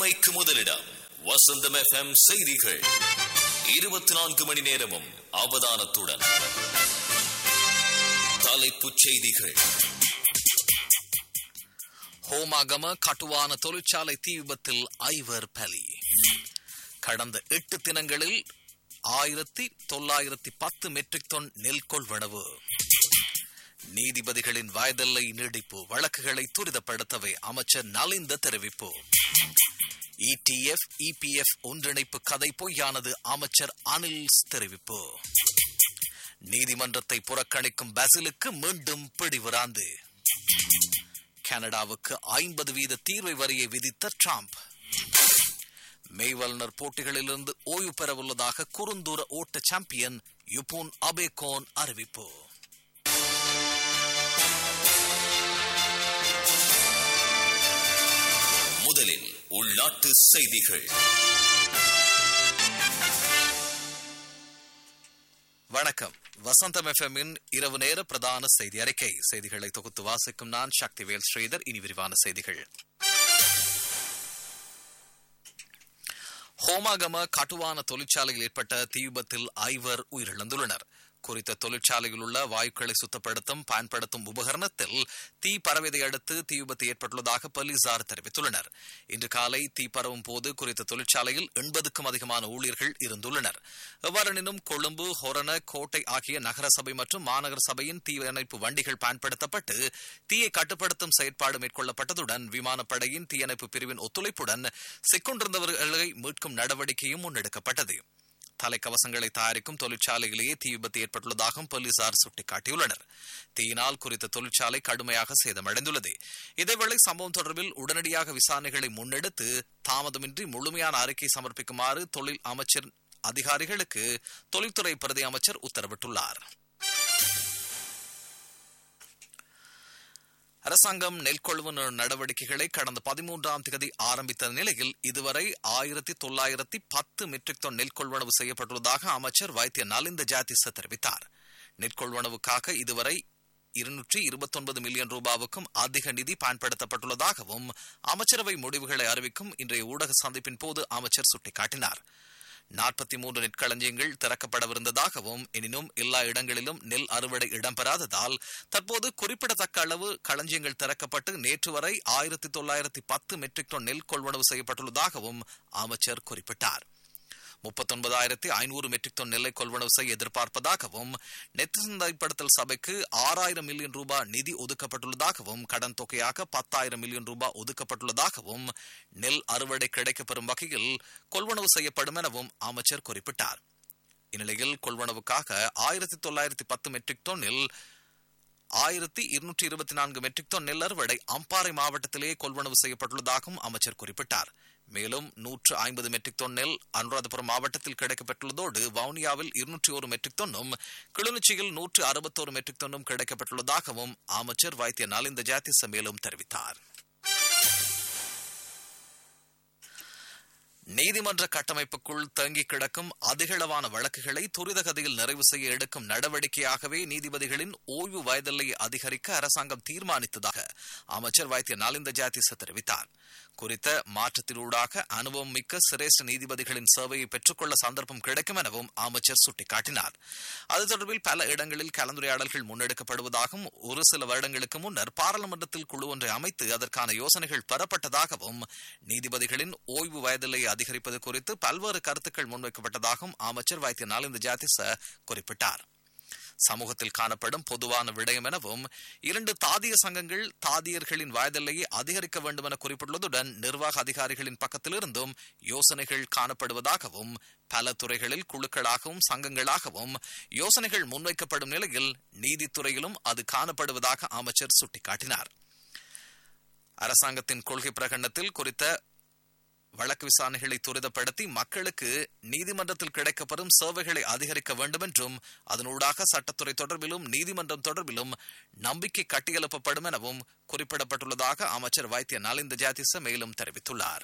உண்மைக்கு முதலிடம் வசந்தம் எஃப்எம் செய்திகள் இருபத்தி நான்கு மணி நேரமும் அவதானத்துடன் தலைப்புச் செய்திகள் ஹோமாகம கட்டுவான தொழிற்சாலை தீ விபத்தில் ஐவர் பலி கடந்த எட்டு தினங்களில் ஆயிரத்தி தொள்ளாயிரத்தி பத்து மெட்ரிக் டன் நெல் கொள்வனவு நீதிபதிகளின் வயதெல்லை நீடிப்பு வழக்குகளை துரிதப்படுத்தவே அமைச்சர் நலிந்த தெரிவிப்பு இடிஎஃப் இபிஎஃப் ஒன்றிணைப்பு கதை பொய்யானது அமைச்சர் அனில் தெரிவிப்பு நீதிமன்றத்தை புறக்கணிக்கும் பசிலுக்கு மீண்டும் பிடிவராந்து கனடாவுக்கு ஐம்பது வீத தீர்வை வரியை விதித்த டிரம்ப் மெய்வல்னர் போட்டிகளிலிருந்து ஓய்வு பெறவுள்ளதாக குறுந்தூர ஓட்ட சாம்பியன் யுபூன் அபேகோன் அறிவிப்பு முதலில் உள்நாட்டு செய்திகள் வணக்கம் வசந்தம் எஃப்எம்மின் இரவு நேர பிரதான செய்தி அறிக்கை செய்திகளை தொகுத்து வாசிக்கும் நான் சக்திவேல் ஸ்ரீதர் இனி விரிவான செய்திகள் ஹோமாகம கட்டுவான தொழிற்சாலையில் ஏற்பட்ட தீ விபத்தில் ஐவர் உயிரிழந்துள்ளனர் குறித்த தொழிற்சாலையில் உள்ள வாயுக்களை சுத்தப்படுத்தும் பயன்படுத்தும் உபகரணத்தில் தீ பரவியதை அடுத்து தீ விபத்து ஏற்பட்டுள்ளதாக போலீசார் தெரிவித்துள்ளனர் இன்று காலை தீ பரவும் போது குறித்த தொழிற்சாலையில் எண்பதுக்கும் அதிகமான ஊழியர்கள் இருந்துள்ளனர் எவ்வாறெனினும் கொழும்பு ஹொரண கோட்டை ஆகிய நகர சபை மற்றும் மாநகர சபையின் தீயணைப்பு வண்டிகள் பயன்படுத்தப்பட்டு தீயை கட்டுப்படுத்தும் செயற்பாடு மேற்கொள்ளப்பட்டதுடன் விமானப்படையின் தீயணைப்பு பிரிவின் ஒத்துழைப்புடன் சிக்கொண்டிருந்தவர்களை மீட்கும் நடவடிக்கையும் முன்னெடுக்கப்பட்டது தலைக்கவசங்களை தயாரிக்கும் தொழிற்சாலையிலேயே தீ விபத்து ஏற்பட்டுள்ளதாகவும் போலீசார் சுட்டிக்காட்டியுள்ளனர் தீயினால் குறித்த தொழிற்சாலை கடுமையாக சேதமடைந்துள்ளது இதேவேளை சம்பவம் தொடர்பில் உடனடியாக விசாரணைகளை முன்னெடுத்து தாமதமின்றி முழுமையான அறிக்கை சமர்ப்பிக்குமாறு தொழில் அமைச்சர் அதிகாரிகளுக்கு தொழில்துறை பிரதி அமைச்சர் உத்தரவிட்டுள்ளார் அரசாங்கம் நெல் கொள்வன நடவடிக்கைகளை கடந்த பதிமூன்றாம் தேதி ஆரம்பித்த நிலையில் இதுவரை ஆயிரத்தி தொள்ளாயிரத்தி பத்து மெட்ரிக் டன் நெல் கொள்வனவு செய்யப்பட்டுள்ளதாக அமைச்சர் வைத்திய நலிந்த ஜாதிச தெரிவித்தார் நெற்கொள்வனவுக்காக இதுவரை இருநூற்றி இருபத்தொன்பது மில்லியன் ரூபாவுக்கும் அதிக நிதி பயன்படுத்தப்பட்டுள்ளதாகவும் அமைச்சரவை முடிவுகளை அறிவிக்கும் இன்றைய ஊடக சந்திப்பின் போது அமைச்சர் சுட்டிக்காட்டினார் நாற்பத்தி மூன்று நெற்களஞ்சியங்கள் திறக்கப்படவிருந்ததாகவும் எனினும் எல்லா இடங்களிலும் நெல் அறுவடை இடம்பெறாததால் தற்போது குறிப்பிடத்தக்க அளவு களஞ்சியங்கள் திறக்கப்பட்டு நேற்று வரை ஆயிரத்தி தொள்ளாயிரத்தி பத்து மெட்ரிக் டன் நெல் கொள்வனவு செய்யப்பட்டுள்ளதாகவும் அமைச்சர் குறிப்பிட்டார் முப்பத்தொன்பதாயிரத்தி ஐநூறு மெட்ரிக் டன் நெல்லை கொள்வனவு செய்ய எதிர்பார்ப்பதாகவும் நெத்து சந்தைப்படுத்தல் சபைக்கு ஆறாயிரம் மில்லியன் ரூபாய் நிதி ஒதுக்கப்பட்டுள்ளதாகவும் கடன் தொகையாக பத்தாயிரம் மில்லியன் ரூபாய் ஒதுக்கப்பட்டுள்ளதாகவும் நெல் அறுவடை கிடைக்கப்பெறும் வகையில் கொள்வனவு செய்யப்படும் எனவும் அமைச்சர் குறிப்பிட்டார் இந்நிலையில் கொள்வனவுக்காக ஆயிரத்தி தொள்ளாயிரத்தி பத்து மெட்ரிக் டன்னில் ஆயிரத்தி இருநூற்றி இருபத்தி நான்கு மெட்ரிக் டன் நெல் அறுவடை அம்பாறை மாவட்டத்திலேயே கொள்வனவு செய்யப்பட்டுள்ளதாகவும் அமைச்சர் குறிப்பிட்டார் மேலும் நூற்று ஐம்பது மெட்ரிக் டன் நெல் அனுராதபுரம் மாவட்டத்தில் கிடைக்கப்பட்டுள்ளதோடு வவுனியாவில் இருநூற்றி ஒரு மெட்ரிக் டன்னும் கிளிநொச்சியில் நூற்று அறுபத்தோரு மெட்ரிக் டன்னும் கிடைக்கப்பட்டுள்ளதாகவும் அமைச்சர் வைத்திய நலிந்த ஜாதிச மேலும் தெரிவித்தார் நீதிமன்ற கட்டமைப்புக்குள் தங்கி கிடக்கும் அதிகளவான வழக்குகளை துரித கதியில் நிறைவு செய்ய எடுக்கும் நடவடிக்கையாகவே நீதிபதிகளின் ஓய்வு வயதெல்லையை அதிகரிக்க அரசாங்கம் தீர்மானித்ததாக அமைச்சர் வைத்திய நலிந்த ஜாதிச தெரிவித்தார் குறித்த மாற்றத்தினூடாக அனுபவம் மிக்க சிரேஷ்ட நீதிபதிகளின் சேவையை பெற்றுக்கொள்ள சந்தர்ப்பம் கிடைக்கும் எனவும் அமைச்சர் சுட்டிக்காட்டினார் அது தொடர்பில் பல இடங்களில் கலந்துரையாடல்கள் முன்னெடுக்கப்படுவதாகவும் ஒரு சில வருடங்களுக்கு முன்னர் பாராளுமன்றத்தில் குழு ஒன்றை அமைத்து அதற்கான யோசனைகள் பெறப்பட்டதாகவும் நீதிபதிகளின் ஓய்வு வயதில்லையை அதிகரிப்பது குறித்து பல்வேறு கருத்துக்கள் முன்வைக்கப்பட்டதாகவும் அமைச்சர் வைத்திய நாலிந்த ஜாதிச குறிப்பிட்டார் சமூகத்தில் காணப்படும் பொதுவான விடயம் எனவும் இரண்டு தாதிய சங்கங்கள் தாதியர்களின் வயதெல்லையை அதிகரிக்க வேண்டும் என குறிப்பிட்டுள்ளதுடன் நிர்வாக அதிகாரிகளின் பக்கத்திலிருந்தும் யோசனைகள் காணப்படுவதாகவும் பல துறைகளில் குழுக்களாகவும் சங்கங்களாகவும் யோசனைகள் முன்வைக்கப்படும் நிலையில் நீதித்துறையிலும் அது காணப்படுவதாக அமைச்சர் சுட்டிக்காட்டினார் அரசாங்கத்தின் கொள்கை பிரகடனத்தில் குறித்த வழக்கு விசாரணைகளை துரிதப்படுத்தி மக்களுக்கு நீதிமன்றத்தில் கிடைக்கப்பெறும் சேவைகளை அதிகரிக்க வேண்டும் என்றும் அதனூடாக சட்டத்துறை தொடர்பிலும் நீதிமன்றம் தொடர்பிலும் நம்பிக்கை கட்டியெழுப்பப்படும் எனவும் குறிப்பிடப்பட்டுள்ளதாக அமைச்சர் வைத்திய நலிந்த ஜாதிச மேலும் தெரிவித்துள்ளார்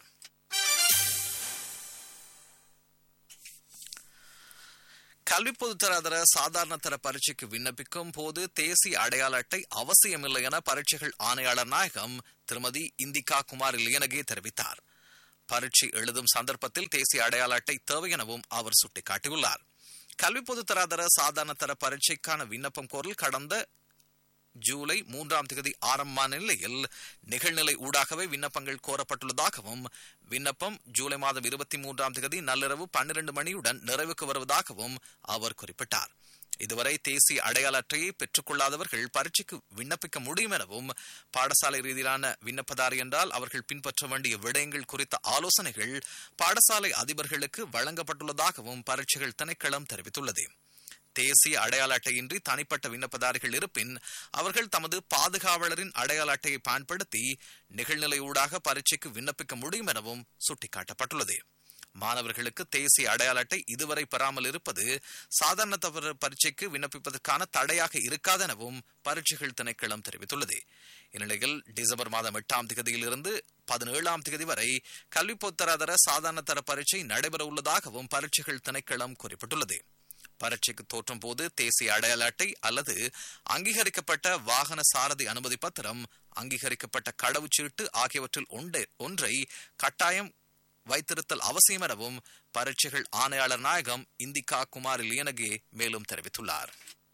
கல்வி பொதுத்தராதர சாதாரண தர பரீட்சைக்கு விண்ணப்பிக்கும் போது தேசிய அடையாள அட்டை அவசியமில்லை என பரீட்சைகள் ஆணையாளர் நாயகம் திருமதி இந்திகா குமார் லியனகே தெரிவித்தார் பரீட்சை எழுதும் சந்தர்ப்பத்தில் தேசிய அடையாள அட்டை தேவை எனவும் அவர் சுட்டிக்காட்டியுள்ளார் கல்வி பொதுத்தராதர சாதாரண தர பரீட்சைக்கான விண்ணப்பம் கோரல் கடந்த ஜூலை மூன்றாம் தேதி ஆரம்பமான நிலையில் நிகழ்நிலை ஊடாகவே விண்ணப்பங்கள் கோரப்பட்டுள்ளதாகவும் விண்ணப்பம் ஜூலை மாதம் இருபத்தி மூன்றாம் தேதி நள்ளிரவு பன்னிரண்டு மணியுடன் நிறைவுக்கு வருவதாகவும் அவர் குறிப்பிட்டார் இதுவரை தேசிய அடையாள அட்டையை பெற்றுக் கொள்ளாதவர்கள் பரீட்சைக்கு விண்ணப்பிக்க முடியும் எனவும் பாடசாலை ரீதியிலான விண்ணப்பதாரி என்றால் அவர்கள் பின்பற்ற வேண்டிய விடயங்கள் குறித்த ஆலோசனைகள் பாடசாலை அதிபர்களுக்கு வழங்கப்பட்டுள்ளதாகவும் பரீட்சைகள் திணைக்களம் தெரிவித்துள்ளது தேசிய அடையாள அட்டையின்றி தனிப்பட்ட விண்ணப்பதாரிகள் இருப்பின் அவர்கள் தமது பாதுகாவலரின் அடையாள அட்டையை பயன்படுத்தி நிகழ்நிலை ஊடாக பரீட்சைக்கு விண்ணப்பிக்க முடியும் எனவும் சுட்டிக்காட்டப்பட்டுள்ளது மாணவர்களுக்கு தேசிய அடையாள அட்டை இதுவரை பெறாமல் இருப்பது சாதாரண தவறு பரீட்சைக்கு விண்ணப்பிப்பதற்கான தடையாக இருக்காதெனவும் பரீட்சைகள் திணைக்களம் தெரிவித்துள்ளது இந்நிலையில் டிசம்பர் மாதம் எட்டாம் தேதியிலிருந்து பதினேழாம் தேதி வரை கல்வி பொத்தராதர சாதாரண தர பரீட்சை நடைபெற உள்ளதாகவும் பரீட்சைகள் திணைக்களம் குறிப்பிட்டுள்ளது பரீட்சைக்கு தோற்றும் போது தேசிய அடையாள அட்டை அல்லது அங்கீகரிக்கப்பட்ட வாகன சாரதி அனுமதி பத்திரம் அங்கீகரிக்கப்பட்ட கடவுச்சீட்டு ஆகியவற்றில் ஒன்றை கட்டாயம் வைத்திருத்தல் அவசியம் எனவும் பரீட்சைகள் ஆணையாளர் நாயகம் இந்திகா குமார் லியனகே மேலும் தெரிவித்துள்ளார்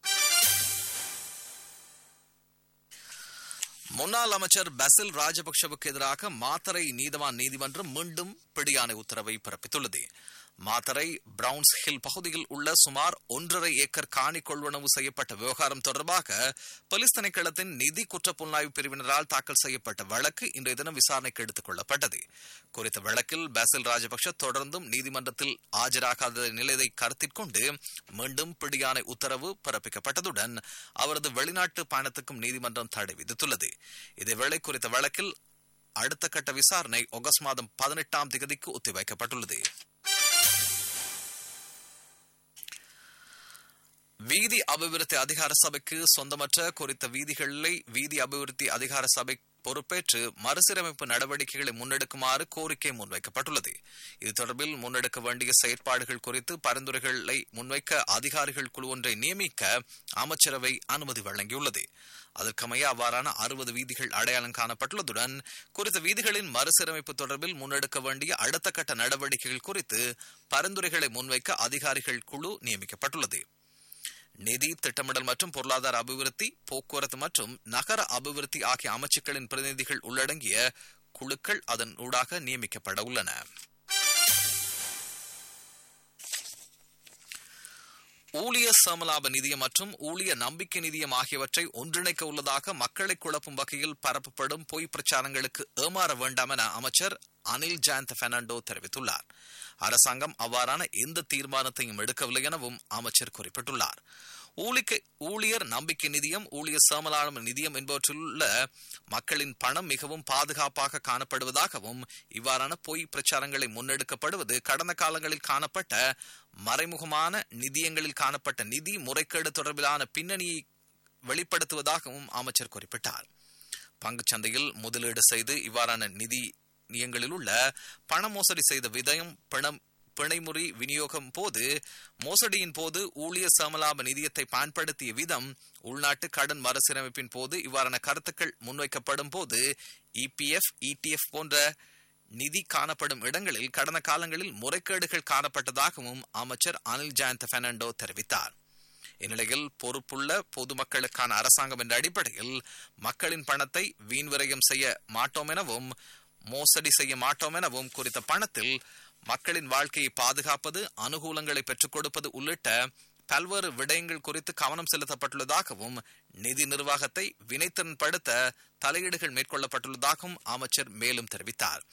முன்னாள் அமைச்சர் பசில் ராஜபக்சவுக்கு எதிராக மாத்தரை நீதவான் நீதிமன்றம் மீண்டும் பிடியாணை உத்தரவை பிறப்பித்துள்ளது மாத்தரை பிரவுன்ஸ் ஹில் பகுதியில் உள்ள சுமார் ஒன்றரை ஏக்கர் காணி கொள்வனவு செய்யப்பட்ட விவகாரம் தொடர்பாக போலீஸ் திணைக்களத்தின் நிதி குற்றப்புலனாய்வு பிரிவினரால் தாக்கல் செய்யப்பட்ட வழக்கு இன்றைய தினம் விசாரணைக்கு எடுத்துக் கொள்ளப்பட்டது குறித்த வழக்கில் பாசில் ராஜபக்ஷ தொடர்ந்தும் நீதிமன்றத்தில் ஆஜராகாத நிலையை கருத்தில் கொண்டு மீண்டும் பிடியாணை உத்தரவு பிறப்பிக்கப்பட்டதுடன் அவரது வெளிநாட்டு பயணத்துக்கும் நீதிமன்றம் தடை விதித்துள்ளது இதேவேளை குறித்த வழக்கில் அடுத்த கட்ட விசாரணை ஆகஸ்ட் மாதம் பதினெட்டாம் தேதிக்கு ஒத்திவைக்கப்பட்டுள்ளது வீதி அபிவிருத்தி அதிகார சபைக்கு சொந்தமற்ற குறித்த வீதிகளை வீதி அபிவிருத்தி அதிகார சபை பொறுப்பேற்று மறுசீரமைப்பு நடவடிக்கைகளை முன்னெடுக்குமாறு கோரிக்கை முன்வைக்கப்பட்டுள்ளது இது தொடர்பில் முன்னெடுக்க வேண்டிய செயற்பாடுகள் குறித்து பரிந்துரைகளை முன்வைக்க அதிகாரிகள் குழு ஒன்றை நியமிக்க அமைச்சரவை அனுமதி வழங்கியுள்ளது அதற்கமைய அவ்வாறான அறுபது வீதிகள் அடையாளம் காணப்பட்டுள்ளதுடன் குறித்த வீதிகளின் மறுசீரமைப்பு தொடர்பில் முன்னெடுக்க வேண்டிய அடுத்த கட்ட நடவடிக்கைகள் குறித்து பரிந்துரைகளை முன்வைக்க அதிகாரிகள் குழு நியமிக்கப்பட்டுள்ளது நிதி திட்டமிடல் மற்றும் பொருளாதார அபிவிருத்தி போக்குவரத்து மற்றும் நகர அபிவிருத்தி ஆகிய அமைச்சுக்களின் பிரதிநிதிகள் உள்ளடங்கிய குழுக்கள் அதன் ஊடாக நியமிக்கப்பட உள்ளன ஊழிய சமலாப நிதியம் மற்றும் ஊழிய நம்பிக்கை நிதியம் ஆகியவற்றை ஒன்றிணைக்க உள்ளதாக மக்களை குழப்பும் வகையில் பரப்பப்படும் பொய் பிரச்சாரங்களுக்கு ஏமாற வேண்டாம் என அமைச்சர் அனில் ஜயந்த் பெர்னாண்டோ தெரிவித்துள்ளார் அரசாங்கம் அவ்வாறான எந்த தீர்மானத்தையும் எடுக்கவில்லை எனவும் அமைச்சர் குறிப்பிட்டுள்ளார் ஊழியர் நம்பிக்கை நிதியம் ஊழியர் சேமலாளம் நிதியம் என்பவற்றிலுள்ள மக்களின் பணம் மிகவும் பாதுகாப்பாக காணப்படுவதாகவும் இவ்வாறான பொய் பிரச்சாரங்களை முன்னெடுக்கப்படுவது கடந்த காலங்களில் காணப்பட்ட மறைமுகமான நிதியங்களில் காணப்பட்ட நிதி முறைகேடு தொடர்பிலான பின்னணியை வெளிப்படுத்துவதாகவும் அமைச்சர் குறிப்பிட்டார் பங்குச்சந்தையில் முதலீடு செய்து இவ்வாறான நிதி நிதியங்களில் உள்ள பண மோசடி செய்த விதயம் பணம் பிணைமுறை விநியோகம் போது மோசடியின் போது ஊழியர் சமலாப நிதியத்தை பயன்படுத்திய விதம் உள்நாட்டு கடன் மறுசீரமைப்பின் போது இவ்வாறான கருத்துக்கள் முன்வைக்கப்படும் போது இபிஎஃப் இடிஎஃப் போன்ற நிதி காணப்படும் இடங்களில் கடந்த காலங்களில் முறைகேடுகள் காணப்பட்டதாகவும் அமைச்சர் அனில் ஜயந்த் பெர்னாண்டோ தெரிவித்தார் இந்நிலையில் பொறுப்புள்ள பொதுமக்களுக்கான அரசாங்கம் என்ற அடிப்படையில் மக்களின் பணத்தை வீண் விரயம் செய்ய மாட்டோம் எனவும் மோசடி செய்ய மாட்டோம் எனவும் குறித்த பணத்தில் மக்களின் வாழ்க்கையை பாதுகாப்பது அனுகூலங்களை பெற்றுக் கொடுப்பது உள்ளிட்ட பல்வேறு விடயங்கள் குறித்து கவனம் செலுத்தப்பட்டுள்ளதாகவும் நிதி நிர்வாகத்தை வினைத்திறன்படுத்த தலையீடுகள் மேற்கொள்ளப்பட்டுள்ளதாகவும் அமைச்சர் மேலும் தெரிவித்தார்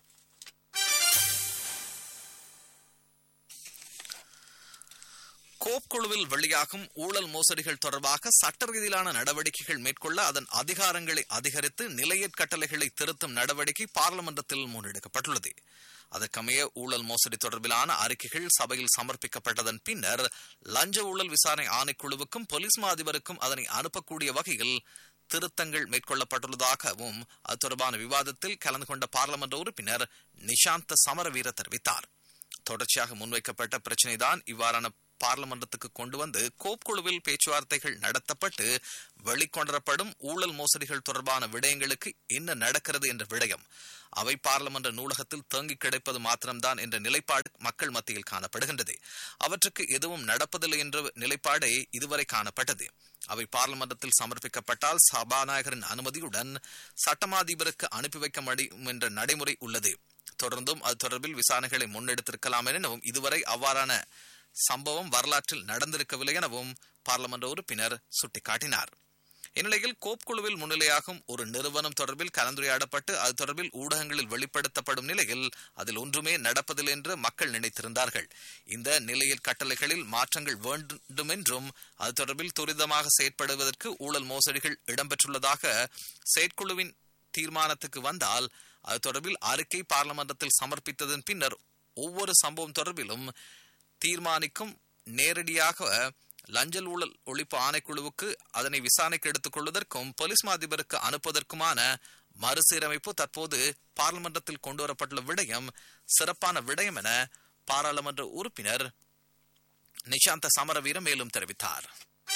கோப் குழுவில் வெளியாகும் ஊழல் மோசடிகள் தொடர்பாக சட்ட ரீதியிலான நடவடிக்கைகள் மேற்கொள்ள அதன் அதிகாரங்களை அதிகரித்து நிலையற் கட்டளைகளை திருத்தும் நடவடிக்கை பார்லிமெண்டத்தில் முன்னெடுக்கப்பட்டுள்ளது அதற்கமைய ஊழல் மோசடி தொடர்பிலான அறிக்கைகள் சபையில் சமர்ப்பிக்கப்பட்டதன் பின்னர் லஞ்ச ஊழல் விசாரணை ஆணைக்குழுவுக்கும் போலீஸ் மா அதிபருக்கும் அதனை அனுப்பக்கூடிய வகையில் திருத்தங்கள் மேற்கொள்ளப்பட்டுள்ளதாகவும் அது தொடர்பான விவாதத்தில் கலந்து கொண்ட பார்லிமெண்ட் உறுப்பினர் நிஷாந்த சமரவீர தெரிவித்தார் தொடர்ச்சியாக முன்வைக்கப்பட்ட பிரச்சினைதான் இவ்வாறான பார்லமன்றத்துக்கு கொண்டு வந்து கோப் குழுவில் பேச்சுவார்த்தைகள் நடத்தப்பட்டு வெளிக்கொணரப்படும் ஊழல் மோசடிகள் தொடர்பான விடயங்களுக்கு என்ன நடக்கிறது என்ற விடயம் அவை பார்லமன்ற நூலகத்தில் தேங்கி கிடைப்பது மாத்திரம்தான் என்ற நிலைப்பாடு மக்கள் மத்தியில் காணப்படுகின்றது அவற்றுக்கு எதுவும் நடப்பதில்லை என்ற நிலைப்பாடே இதுவரை காணப்பட்டது அவை பார்லமன்றத்தில் சமர்ப்பிக்கப்பட்டால் சபாநாயகரின் அனுமதியுடன் சட்டமாதிபருக்கு அனுப்பி வைக்க முடியும் என்ற நடைமுறை உள்ளது தொடர்ந்தும் அது தொடர்பில் விசாரணைகளை முன்னெடுத்திருக்கலாம் எனவும் இதுவரை அவ்வாறான சம்பவம் வரலாற்றில் நடந்திருக்கவில்லை எனவும் பார்லமன்ற உறுப்பினர் சுட்டிக்காட்டினார் இந்நிலையில் கோப் குழுவில் முன்னிலையாகும் ஒரு நிறுவனம் தொடர்பில் கலந்துரையாடப்பட்டு அது தொடர்பில் ஊடகங்களில் வெளிப்படுத்தப்படும் நிலையில் அதில் ஒன்றுமே நடப்பதில்லை என்று மக்கள் நினைத்திருந்தார்கள் இந்த நிலையில் கட்டளைகளில் மாற்றங்கள் வேண்டும் என்றும் அது தொடர்பில் துரிதமாக செயற்படுவதற்கு ஊழல் மோசடிகள் இடம்பெற்றுள்ளதாக செயற்குழுவின் தீர்மானத்துக்கு வந்தால் அது தொடர்பில் அறிக்கை பார்லமன்றத்தில் சமர்ப்பித்ததன் பின்னர் ஒவ்வொரு சம்பவம் தொடர்பிலும் தீர்மானிக்கும் நேரடியாக லஞ்சல் ஊழல் ஒழிப்பு ஆணைக்குழுவுக்கு அதனை விசாரணைக்கு எடுத்துக் கொள்வதற்கும் போலீஸ் மாதிபருக்கு அனுப்புவதற்குமான மறுசீரமைப்பு தற்போது பார்லிமன்றத்தில் கொண்டுவரப்பட்டுள்ள விடயம் சிறப்பான விடயம் என பாராளுமன்ற உறுப்பினர் நிஷாந்த சமரவீர மேலும் தெரிவித்தார்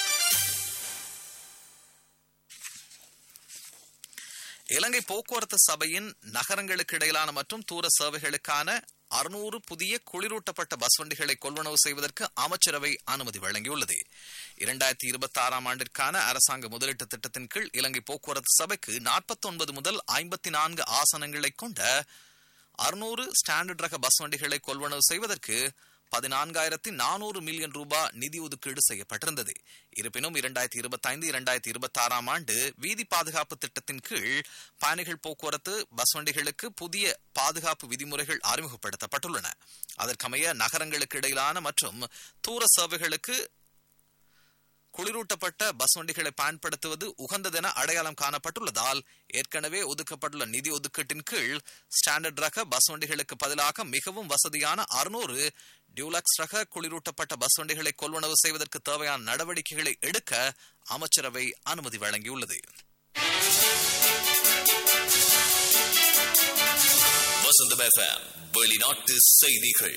இலங்கை போக்குவரத்து சபையின் நகரங்களுக்கு இடையிலான மற்றும் தூர சேவைகளுக்கான அறுநூறு புதிய குளிரூட்டப்பட்ட பஸ் வண்டிகளை கொள்வனவு செய்வதற்கு அமைச்சரவை அனுமதி வழங்கியுள்ளது இரண்டாயிரத்தி இருபத்தி ஆறாம் ஆண்டிற்கான அரசாங்க முதலீட்டு திட்டத்தின் கீழ் இலங்கை போக்குவரத்து சபைக்கு நாற்பத்தி ஒன்பது முதல் ஐம்பத்தி நான்கு ஆசனங்களை கொண்ட அறுநூறு ஸ்டாண்டர்ட் ரக பஸ் வண்டிகளை கொள்வனவு செய்வதற்கு பதினான்காயிரத்தி நானூறு மில்லியன் ரூபாய் நிதி ஒதுக்கீடு செய்யப்பட்டிருந்தது இருப்பினும் இரண்டாயிரத்தி இருபத்தி ஐந்து இரண்டாயிரத்தி இருபத்தி ஆறாம் ஆண்டு வீதி பாதுகாப்பு திட்டத்தின் கீழ் பயணிகள் போக்குவரத்து பஸ் வண்டிகளுக்கு புதிய பாதுகாப்பு விதிமுறைகள் அறிமுகப்படுத்தப்பட்டுள்ளன அதற்கமைய நகரங்களுக்கு இடையிலான மற்றும் தூர சேவைகளுக்கு குளிரூட்டப்பட்ட பஸ் வண்டிகளை பயன்படுத்துவது உகந்ததென அடையாளம் காணப்பட்டுள்ளதால் ஏற்கனவே ஒதுக்கப்பட்டுள்ள நிதி ஒதுக்கீட்டின் கீழ் ஸ்டாண்டர்ட் ரக பஸ் வண்டிகளுக்கு பதிலாக மிகவும் வசதியான அறுநூறு டியூலக்ஸ் ரக குளிரூட்டப்பட்ட பஸ் வண்டிகளை கொள்வனவு செய்வதற்கு தேவையான நடவடிக்கைகளை எடுக்க அமைச்சரவை அனுமதி வழங்கியுள்ளது வசந்தம் எஃப்எம் வெளிநாட்டு செய்திகள்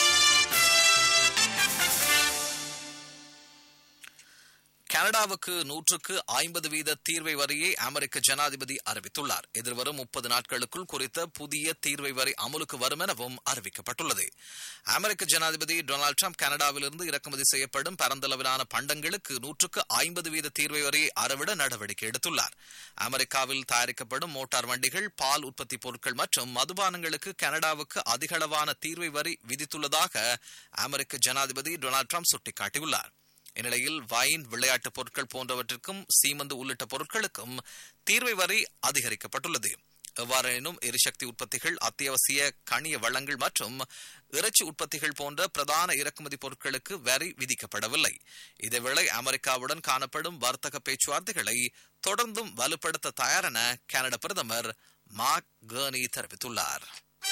கனடாவுக்கு நூற்றுக்கு ஐம்பது வீத தீர்வை வரியை அமெரிக்க ஜனாதிபதி அறிவித்துள்ளார் எதிர்வரும் முப்பது நாட்களுக்குள் குறித்த புதிய தீர்வை வரி அமலுக்கு வரும் எனவும் அறிவிக்கப்பட்டுள்ளது அமெரிக்க ஜனாதிபதி டொனால்டு டிரம்ப் கனடாவிலிருந்து இறக்குமதி செய்யப்படும் பரந்தளவிலான பண்டங்களுக்கு நூற்றுக்கு ஐம்பது வீத தீர்வை வரியை அறவிட நடவடிக்கை எடுத்துள்ளார் அமெரிக்காவில் தயாரிக்கப்படும் மோட்டார் வண்டிகள் பால் உற்பத்தி பொருட்கள் மற்றும் மதுபானங்களுக்கு கனடாவுக்கு அதிகளவான தீர்வை வரி விதித்துள்ளதாக அமெரிக்க ஜனாதிபதி டொனால்டு டிரம்ப் சுட்டிக்காட்டியுள்ளார் இந்நிலையில் வைன் விளையாட்டுப் பொருட்கள் போன்றவற்றிற்கும் சீமந்து உள்ளிட்ட பொருட்களுக்கும் தீர்வை வரி அதிகரிக்கப்பட்டுள்ளது எவ்வாறெனினும் எரிசக்தி உற்பத்திகள் அத்தியாவசிய கனிய வளங்கள் மற்றும் இறைச்சி உற்பத்திகள் போன்ற பிரதான இறக்குமதி பொருட்களுக்கு வரி விதிக்கப்படவில்லை இதேவேளை அமெரிக்காவுடன் காணப்படும் வர்த்தக பேச்சுவார்த்தைகளை தொடர்ந்தும் வலுப்படுத்த தயாரென கனடா பிரதமர் மார்க் கர்னி தெரிவித்துள்ளார்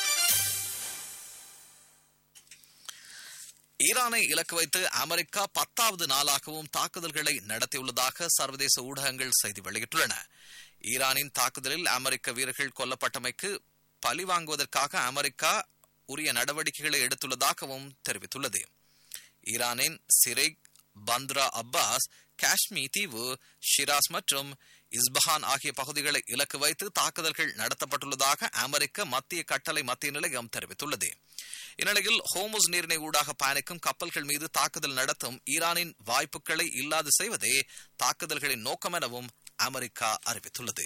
ஈரானை இலக்கு வைத்து அமெரிக்கா பத்தாவது நாளாகவும் தாக்குதல்களை நடத்தியுள்ளதாக சர்வதேச ஊடகங்கள் செய்தி வெளியிட்டுள்ளன ஈரானின் தாக்குதலில் அமெரிக்க வீரர்கள் கொல்லப்பட்டமைக்கு பழி வாங்குவதற்காக அமெரிக்கா உரிய நடவடிக்கைகளை எடுத்துள்ளதாகவும் தெரிவித்துள்ளது ஈரானின் சிரேக் பந்த்ரா அப்பாஸ் காஷ்மீர் தீவு ஷிராஸ் மற்றும் இஸ்பஹான் ஆகிய பகுதிகளை இலக்கு வைத்து தாக்குதல்கள் நடத்தப்பட்டுள்ளதாக அமெரிக்க மத்திய கட்டளை மத்திய நிலையம் தெரிவித்துள்ளது இந்நிலையில் ஹோமுஸ் நீரிணை ஊடாக பயணிக்கும் கப்பல்கள் மீது தாக்குதல் நடத்தும் ஈரானின் வாய்ப்புகளை இல்லாது செய்வதே தாக்குதல்களின் நோக்கம் எனவும் அமெரிக்கா அறிவித்துள்ளது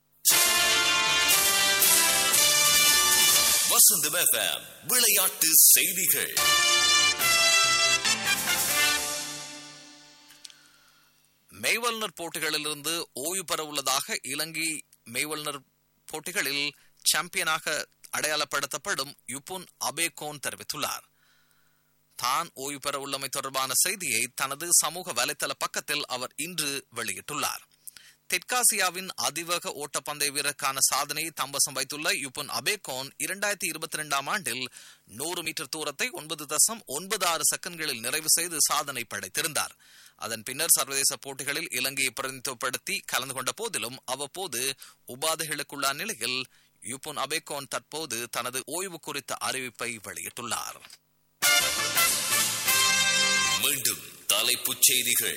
வசந்தம் எஃப்எம் விளையாட்டு செய்திகள் மெய்வல்னர் போட்டிகளிலிருந்து ஓய்வு பெற உள்ளதாக இலங்கை மெய்வல்னர் போட்டிகளில் சாம்பியனாக அடையாளப்படுத்தப்படும் யுப்புன் அபேகோன் தெரிவித்துள்ளார் தான் ஓய்வு பெற உள்ளமை தொடர்பான செய்தியை தனது சமூக வலைதள பக்கத்தில் அவர் இன்று வெளியிட்டுள்ளார் தெற்காசியாவின் அதிவேக ஓட்டப்பந்தய வீரருக்கான சாதனையை தம்பசம் வைத்துள்ள யுப்பன் அபேகோன் இரண்டாயிரத்தி இருபத்தி இரண்டாம் ஆண்டில் நூறு மீட்டர் தூரத்தை ஒன்பது தசம் ஒன்பது ஆறு செகண்ட்களில் நிறைவு செய்து சாதனை படைத்திருந்தார் அதன் பின்னர் சர்வதேச போட்டிகளில் இலங்கையை பிரதிநிதித்துவப்படுத்தி கலந்து கொண்ட போதிலும் அவ்வப்போது உபாதைகளுக்குள்ளான நிலையில் யுப்புன் அபேகோன் தற்போது தனது ஓய்வு குறித்த அறிவிப்பை வெளியிட்டுள்ளார் மீண்டும் தலைப்புச் செய்திகள்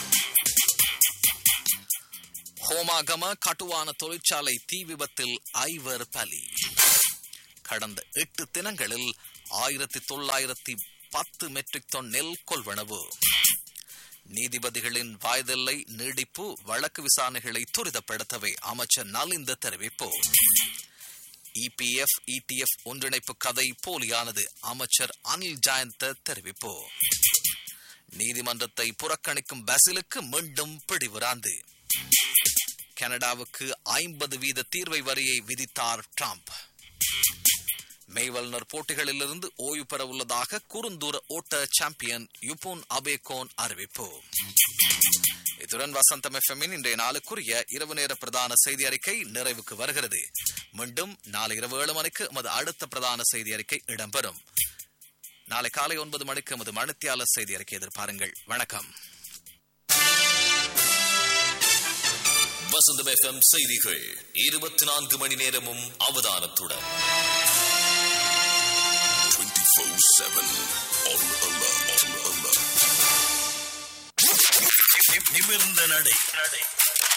ஹோமாகம கட்டுவான தொழிற்சாலை தீ விபத்தில் ஐவர் பலி கடந்த எட்டு தினங்களில் ஆயிரத்தி தொள்ளாயிரத்தி பத்து மெட்ரிக் டன் நெல் கொள்வனவு நீதிபதிகளின் வாய்தெல்லை நீடிப்பு வழக்கு விசாரணைகளை துரிதப்படுத்தவே அமைச்சர் நலிந்த தெரிவிப்பு இபிஎஃப் இடிஎஃப் ஒன்றிணைப்பு கதை போலியானது அமைச்சர் அனில் ஜெயந்த தெரிவிப்பு நீதிமன்றத்தை புறக்கணிக்கும் பசிலுக்கு மீண்டும் பிடிவுராந்து கனடாவுக்கு ஐம்பது வீத தீர்வை வரியை விதித்தார் ட்ரம்ப் மெய்வல்னர் போட்டிகளிலிருந்து ஓய்வு பெற உள்ளதாக குறுந்தூர ஓட்ட சாம்பியன் யுபோன் அபேகோன் அறிவிப்பு இத்துடன் வசந்தம் எஃப்எம்மின் இன்றைய நாளுக்குரிய இரவு நேர பிரதான செய்தி அறிக்கை நிறைவுக்கு வருகிறது மீண்டும் நாளை இரவு ஏழு மணிக்கு எமது அடுத்த பிரதான செய்தி அறிக்கை இடம்பெறும் நாளை காலை ஒன்பது மணிக்கு எமது மணித்தியாளர் செய்தி அறிக்கை எதிர்பாருங்கள் வணக்கம் வசந்தம் எஃப்எம் செய்திகள் இருபத்தி நான்கு மணி நேரமும் அவதானத்துடன் நிமிர்ந்த நடை